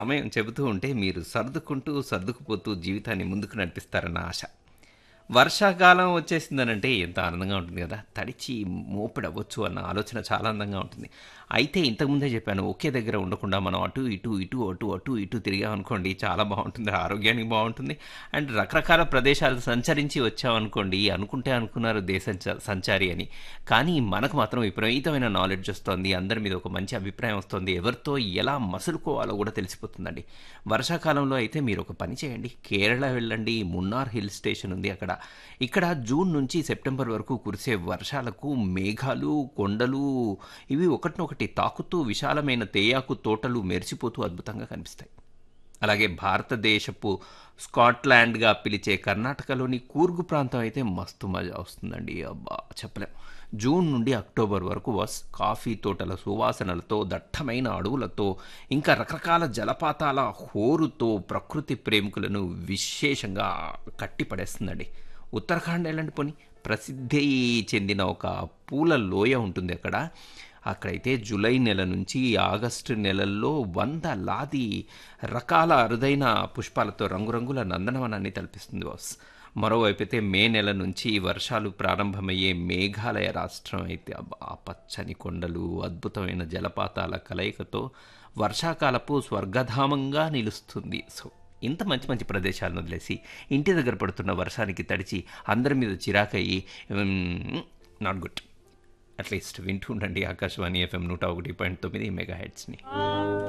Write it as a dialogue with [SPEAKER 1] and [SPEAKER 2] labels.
[SPEAKER 1] సమయం చెబుతూ ఉంటే మీరు సర్దుకుంటూ సర్దుకుపోతూ జీవితాన్ని ముందుకు నడిపిస్తారన్న ఆశ వర్షాకాలం వచ్చేసిందనంటే ఎంత ఆనందంగా ఉంటుంది కదా తడిచి మోపిడవచ్చు అన్న ఆలోచన చాలా అందంగా ఉంటుంది అయితే ఇంతకుముందే చెప్పాను ఒకే దగ్గర ఉండకుండా మనం అటు ఇటు ఇటు అటు అటు ఇటు తిరిగామనుకోండి చాలా బాగుంటుంది ఆరోగ్యానికి బాగుంటుంది అండ్ రకరకాల ప్రదేశాలు సంచరించి వచ్చామనుకోండి అనుకుంటే అనుకున్నారు దేశ సంచారి అని కానీ మనకు మాత్రం విపరీతమైన నాలెడ్జ్ వస్తుంది అందరి మీద ఒక మంచి అభిప్రాయం వస్తుంది ఎవరితో ఎలా మసులుకోవాలో కూడా తెలిసిపోతుందండి వర్షాకాలంలో అయితే మీరు ఒక పని చేయండి కేరళ వెళ్ళండి మున్నార్ హిల్ స్టేషన్ ఉంది అక్కడ ఇక్కడ జూన్ నుంచి సెప్టెంబర్ వరకు కురిసే వర్షాలకు మేఘాలు కొండలు ఇవి ఒకటినొకటి తాకుతూ విశాలమైన తేయాకు తోటలు మెరిసిపోతూ అద్భుతంగా కనిపిస్తాయి అలాగే భారతదేశపు స్కాట్లాండ్గా పిలిచే కర్ణాటకలోని కూర్గు ప్రాంతం అయితే మస్తు మజా వస్తుందండి అబ్బా చెప్పలేం జూన్ నుండి అక్టోబర్ వరకు వస్ కాఫీ తోటల సువాసనలతో దట్టమైన అడవులతో ఇంకా రకరకాల జలపాతాల హోరుతో ప్రకృతి ప్రేమికులను విశేషంగా కట్టిపడేస్తుందండి ఉత్తరాఖండ్ వెళ్ళండి పోని ప్రసిద్ధి చెందిన ఒక పూల లోయ ఉంటుంది అక్కడ అక్కడైతే జూలై నెల నుంచి ఆగస్టు నెలల్లో వంద లాది రకాల అరుదైన పుష్పాలతో రంగురంగుల నందనవనాన్ని తలపిస్తుంది బాస్ మరోవైపు అయితే మే నెల నుంచి వర్షాలు ప్రారంభమయ్యే మేఘాలయ రాష్ట్రం అయితే ఆ పచ్చని కొండలు అద్భుతమైన జలపాతాల కలయికతో వర్షాకాలపు స్వర్గధామంగా నిలుస్తుంది సో ఇంత మంచి మంచి ప్రదేశాలను వదిలేసి ఇంటి దగ్గర పడుతున్న వర్షానికి తడిచి అందరి మీద చిరాకయ్యి నాట్ గుడ్ అట్లీస్ట్ వింటూ ఉండండి ఆకాశవాణి ఎఫ్ఎం నూట ఒకటి పాయింట్ తొమ్మిది మెగా హెడ్స్ని